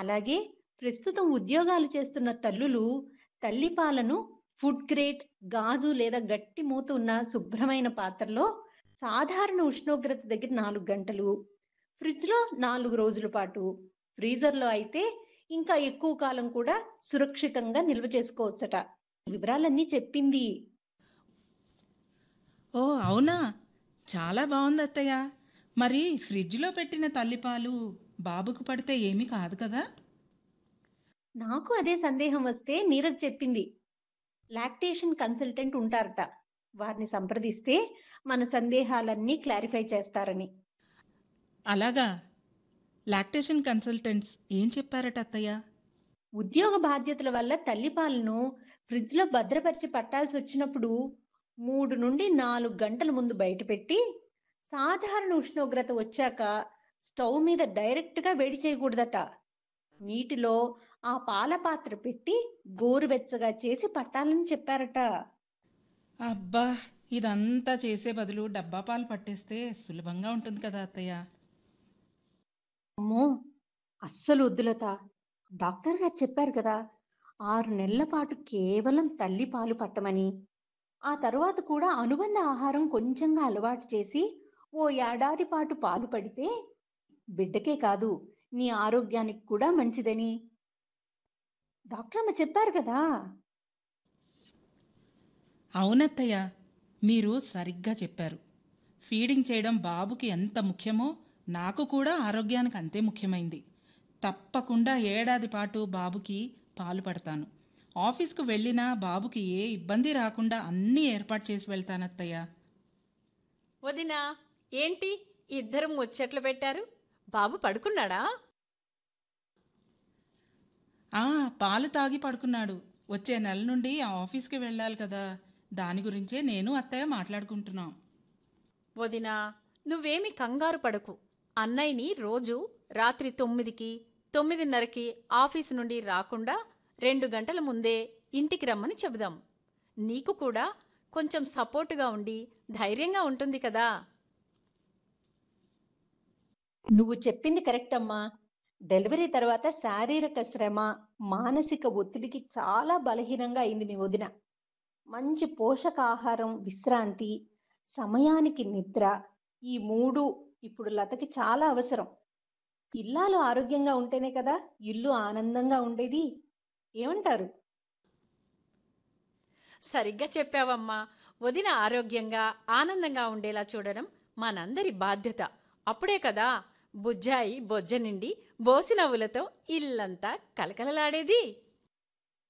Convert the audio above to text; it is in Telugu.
అలాగే ప్రస్తుతం ఉద్యోగాలు చేస్తున్న తల్లులు తల్లిపాలను ఫుడ్ గ్రేడ్ గాజు లేదా గట్టి మూత ఉన్న శుభ్రమైన పాత్రలో సాధారణ ఉష్ణోగ్రత దగ్గర నాలుగు గంటలు ఫ్రిడ్జ్లో నాలుగు రోజుల పాటు ఫ్రీజర్లో అయితే ఇంకా ఎక్కువ కాలం కూడా సురక్షితంగా నిల్వ చేసుకోవచ్చట వివరాలన్నీ చెప్పింది ఓ అవునా చాలా బాగుంది అత్తయ్య మరి ఫ్రిడ్జ్లో పెట్టిన తల్లిపాలు బాబుకు పడితే ఏమీ కాదు కదా నాకు అదే సందేహం వస్తే నీరజ్ చెప్పింది లాక్టేషన్ కన్సల్టెంట్ ఉంటారట వారిని సంప్రదిస్తే మన సందేహాలన్నీ క్లారిఫై చేస్తారని అలాగా లాక్టేషన్ కన్సల్టెంట్స్ ఏం చెప్పారట అత్తయ్య ఉద్యోగ బాధ్యతల వల్ల తల్లిపాలను ఫ్రిడ్జ్లో భద్రపరిచి పట్టాల్సి వచ్చినప్పుడు మూడు నుండి నాలుగు గంటల ముందు బయటపెట్టి సాధారణ ఉష్ణోగ్రత వచ్చాక స్టవ్ మీద డైరెక్ట్గా వేడి చేయకూడదట నీటిలో ఆ పాల పాత్ర పెట్టి గోరువెచ్చగా చేసి పట్టాలని చెప్పారట అబ్బా ఇదంతా చేసే బదులు డబ్బా పాలు పట్టేస్తే సులభంగా ఉంటుంది కదా అత్తయ్య అమ్మో అస్సలు వద్దులత డాక్టర్ గారు చెప్పారు కదా ఆరు నెలల పాటు కేవలం తల్లి పాలు పట్టమని ఆ తర్వాత కూడా అనుబంధ ఆహారం కొంచెంగా అలవాటు చేసి ఓ ఏడాది పాటు పాలు పడితే బిడ్డకే కాదు నీ ఆరోగ్యానికి కూడా మంచిదని డాక్టర్ అమ్మ చెప్పారు కదా అవునత్తయ్య మీరు సరిగ్గా చెప్పారు ఫీడింగ్ చేయడం బాబుకి ఎంత ముఖ్యమో నాకు కూడా ఆరోగ్యానికి అంతే ముఖ్యమైంది తప్పకుండా ఏడాది పాటు బాబుకి పాలు పడతాను ఆఫీస్కు వెళ్ళినా బాబుకి ఏ ఇబ్బంది రాకుండా అన్నీ ఏర్పాటు చేసి వెళ్తానత్తయ్య వదినా ఏంటి ఇద్దరు ముచ్చట్లు పెట్టారు బాబు పడుకున్నాడా ఆ పాలు తాగి పడుకున్నాడు వచ్చే నెల నుండి ఆ ఆఫీస్కి వెళ్ళాలి కదా దాని గురించే నేను అత్తయ్య మాట్లాడుకుంటున్నాం వదినా నువ్వేమి కంగారు పడకు అన్నయ్యని రోజు రాత్రి తొమ్మిదికి తొమ్మిదిన్నరకి ఆఫీసు నుండి రాకుండా రెండు గంటల ముందే ఇంటికి రమ్మని చెబుదాం నీకు కూడా కొంచెం సపోర్టుగా ఉండి ధైర్యంగా ఉంటుంది కదా నువ్వు చెప్పింది కరెక్ట్ అమ్మా డెలివరీ తర్వాత శారీరక శ్రమ మానసిక ఒత్తిడికి చాలా బలహీనంగా అయింది మీ వదిన మంచి పోషకాహారం విశ్రాంతి సమయానికి నిద్ర ఈ మూడు ఇప్పుడు లతకి చాలా అవసరం ఇల్లాలు ఆరోగ్యంగా ఉంటేనే కదా ఇల్లు ఆనందంగా ఉండేది ఏమంటారు సరిగ్గా చెప్పావమ్మా వదిన ఆరోగ్యంగా ఆనందంగా ఉండేలా చూడడం మనందరి బాధ్యత అప్పుడే కదా బుజ్జాయి బొజ్జ నిండి బోసి నవ్వులతో ఇల్లంతా కలకలలాడేది